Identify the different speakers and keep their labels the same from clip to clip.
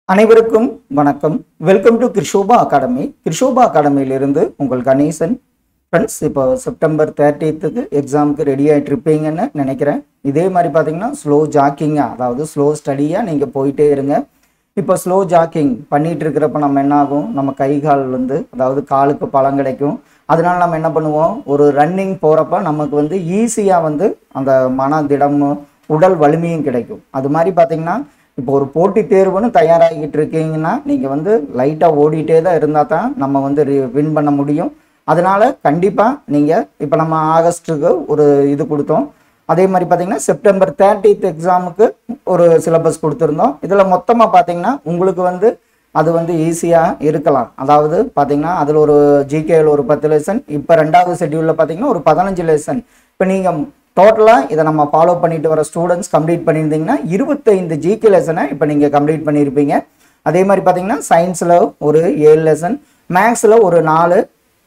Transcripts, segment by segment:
Speaker 1: அனைவருக்கும் வணக்கம் welcome to Krishoba academy Krishoba அகாடமியிலிருந்து உங்கள் கணேசன் ஃப்ரெண்ட்ஸ் இப்போ செப்டம்பர் தேர்ட்டீத்துக்கு எக்ஸாமுக்கு ரெடி ஆகிட்டு இருப்பீங்கன்னு நினைக்கிறேன் இதே மாதிரி பார்த்தீங்கன்னா ஸ்லோ ஜாக்கிங்காக அதாவது ஸ்லோ ஸ்டடியாக நீங்கள் போயிட்டே இருங்க இப்போ ஸ்லோ ஜாக்கிங் பண்ணிட்டு இருக்கிறப்ப நம்ம என்ன ஆகும் நம்ம கை கால் வந்து அதாவது காலுக்கு பலம் கிடைக்கும் அதனால நம்ம என்ன பண்ணுவோம் ஒரு ரன்னிங் போகிறப்ப நமக்கு வந்து ஈஸியாக வந்து அந்த மன திடமும் உடல் வலிமையும் கிடைக்கும் அது மாதிரி பார்த்தீங்கன்னா இப்போ ஒரு போட்டி தேர்வுன்னு தயாராகிட்டு இருக்கீங்கன்னா நீங்கள் வந்து லைட்டாக ஓடிட்டே தான் இருந்தால் தான் நம்ம வந்து வின் பண்ண முடியும் அதனால கண்டிப்பாக நீங்கள் இப்போ நம்ம ஆகஸ்ட்டுக்கு ஒரு இது கொடுத்தோம் அதே மாதிரி பார்த்தீங்கன்னா செப்டம்பர் தேர்ட்டித் எக்ஸாமுக்கு ஒரு சிலபஸ் கொடுத்துருந்தோம் இதில் மொத்தமாக பார்த்தீங்கன்னா உங்களுக்கு வந்து அது வந்து ஈஸியாக இருக்கலாம் அதாவது பார்த்தீங்கன்னா அதில் ஒரு ஜிகேயில் ஒரு பத்து லெசன் இப்போ ரெண்டாவது ஷெட்யூலில் பார்த்தீங்கன்னா ஒரு பதினஞ்சு லெசன் இப்போ நீங்கள் டோட்டலாக இதை நம்ம ஃபாலோ பண்ணிட்டு வர ஸ்டூடெண்ட்ஸ் கம்ப்ளீட் பண்ணியிருந்தீங்கன்னா இருபத்தைந்து ஜிகே லெசனை இப்போ நீங்கள் கம்ப்ளீட் பண்ணியிருப்பீங்க அதே மாதிரி பார்த்தீங்கன்னா சயின்ஸில் ஒரு ஏழு லெசன் மேக்ஸில் ஒரு நாலு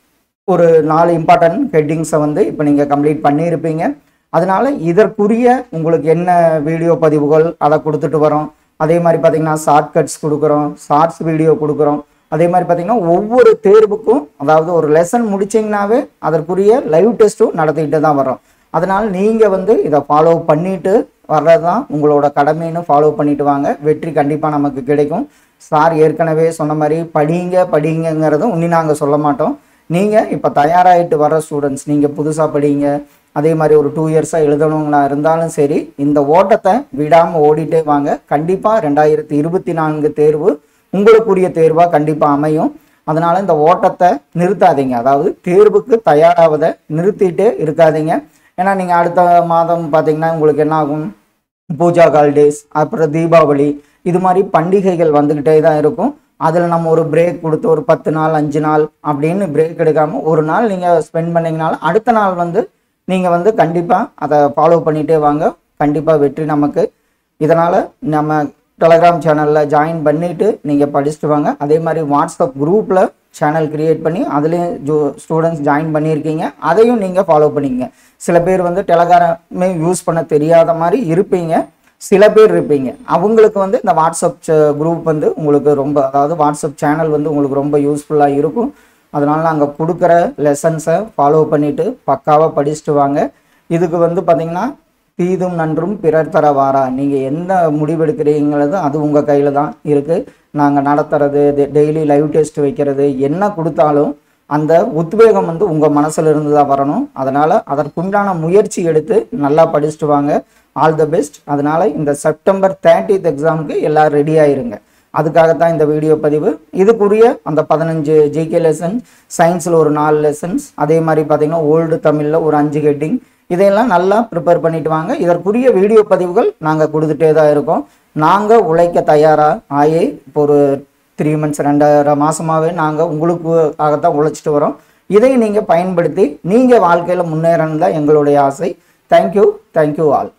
Speaker 1: ஒரு நாலு இம்பார்ட்டன்ட் ஹெட்டிங்ஸை வந்து இப்போ நீங்கள் கம்ப்ளீட் பண்ணியிருப்பீங்க அதனால இதற்குரிய உங்களுக்கு என்ன வீடியோ பதிவுகள் அதை கொடுத்துட்டு வரோம் அதே மாதிரி பார்த்தீங்கன்னா ஷார்ட்கட்ஸ் கொடுக்குறோம் ஷார்ட்ஸ் வீடியோ கொடுக்குறோம் அதே மாதிரி பார்த்தீங்கன்னா ஒவ்வொரு தேர்வுக்கும் அதாவது ஒரு லெசன் முடிச்சிங்கனாவே அதற்குரிய லைவ் டெஸ்ட்டும் நடத்திக்கிட்டு தான் வரோம் அதனால் நீங்கள் வந்து இதை ஃபாலோ பண்ணிட்டு வர்றது தான் உங்களோட கடமைன்னு ஃபாலோ பண்ணிட்டு வாங்க வெற்றி கண்டிப்பாக நமக்கு கிடைக்கும் சார் ஏற்கனவே சொன்ன மாதிரி படிங்க படிங்கிறதும் இன்னும் நாங்கள் சொல்ல மாட்டோம் நீங்கள் இப்போ தயாராகிட்டு வர ஸ்டூடெண்ட்ஸ் நீங்கள் புதுசாக படிங்க அதே மாதிரி ஒரு டூ இயர்ஸாக எழுதணுங்களா இருந்தாலும் சரி இந்த ஓட்டத்தை விடாமல் ஓடிட்டே வாங்க கண்டிப்பாக ரெண்டாயிரத்தி இருபத்தி நான்கு தேர்வு உங்களுக்குரிய தேர்வாக கண்டிப்பாக அமையும் அதனால் இந்த ஓட்டத்தை நிறுத்தாதீங்க அதாவது தேர்வுக்கு தயாராவதை நிறுத்திட்டே இருக்காதீங்க ஏன்னா நீங்கள் அடுத்த மாதம் பார்த்தீங்கன்னா உங்களுக்கு என்ன ஆகும் பூஜா ஹாலிடேஸ் அப்புறம் தீபாவளி இது மாதிரி பண்டிகைகள் வந்துக்கிட்டே தான் இருக்கும் அதில் நம்ம ஒரு பிரேக் கொடுத்து ஒரு பத்து நாள் அஞ்சு நாள் அப்படின்னு பிரேக் எடுக்காமல் ஒரு நாள் நீங்கள் ஸ்பெண்ட் பண்ணிங்கனாலும் அடுத்த நாள் வந்து நீங்கள் வந்து கண்டிப்பாக அதை ஃபாலோ பண்ணிகிட்டே வாங்க கண்டிப்பாக வெற்றி நமக்கு இதனால் நம்ம டெலகிராம் சேனலில் ஜாயின் பண்ணிவிட்டு நீங்கள் படிச்சுட்டு வாங்க அதே மாதிரி வாட்ஸ்அப் குரூப்பில் சேனல் கிரியேட் பண்ணி அதுலேயும் ஜோ ஸ்டூடெண்ட்ஸ் ஜாயின் பண்ணியிருக்கீங்க அதையும் நீங்கள் ஃபாலோ பண்ணிக்கங்க சில பேர் வந்து டெலகிராமே யூஸ் பண்ண தெரியாத மாதிரி இருப்பீங்க சில பேர் இருப்பீங்க அவங்களுக்கு வந்து இந்த வாட்ஸ்அப் குரூப் வந்து உங்களுக்கு ரொம்ப அதாவது வாட்ஸ்அப் சேனல் வந்து உங்களுக்கு ரொம்ப யூஸ்ஃபுல்லாக இருக்கும் அதனால் நாங்கள் கொடுக்குற லெசன்ஸை ஃபாலோ பண்ணிவிட்டு பக்காவாக படிச்சுட்டு வாங்க இதுக்கு வந்து பார்த்திங்கன்னா தீதும் நன்றும் பிறர் தர வாரா நீங்கள் எந்த முடிவெடுக்கிறீங்களது அது உங்கள் கையில் தான் இருக்குது நாங்கள் நடத்துறது டெய்லி லைவ் டெஸ்ட் வைக்கிறது என்ன கொடுத்தாலும் அந்த உத்வேகம் வந்து உங்கள் மனசில் இருந்து தான் வரணும் அதனால் அதற்குண்டான முயற்சி எடுத்து நல்லா படிச்சுட்டு வாங்க ஆல் த பெஸ்ட் அதனால் இந்த செப்டம்பர் தேர்ட்டித் எக்ஸாமுக்கு எல்லோரும் ரெடி ஆயிருங்க அதுக்காகத்தான் இந்த வீடியோ பதிவு இதுக்குரிய அந்த பதினஞ்சு ஜிகே லெசன் சயின்ஸில் ஒரு நாலு லெசன்ஸ் அதே மாதிரி பார்த்தீங்கன்னா ஓல்டு தமிழில் ஒரு அஞ்சு ஹெட்டிங் இதையெல்லாம் நல்லா ப்ரிப்பேர் பண்ணிட்டு வாங்க இதற்குரிய வீடியோ பதிவுகள் நாங்கள் கொடுத்துட்டே தான் இருக்கோம் நாங்கள் உழைக்க தயாராக ஆகி இப்போ ஒரு த்ரீ மந்த்ஸ் ரெண்டரை மாதமாகவே நாங்கள் உங்களுக்காகத்தான் உழைச்சிட்டு வரோம் இதை நீங்கள் பயன்படுத்தி நீங்கள் வாழ்க்கையில் முன்னேறணும் தான் எங்களுடைய ஆசை தேங்க்யூ தேங்க்யூ ஆல்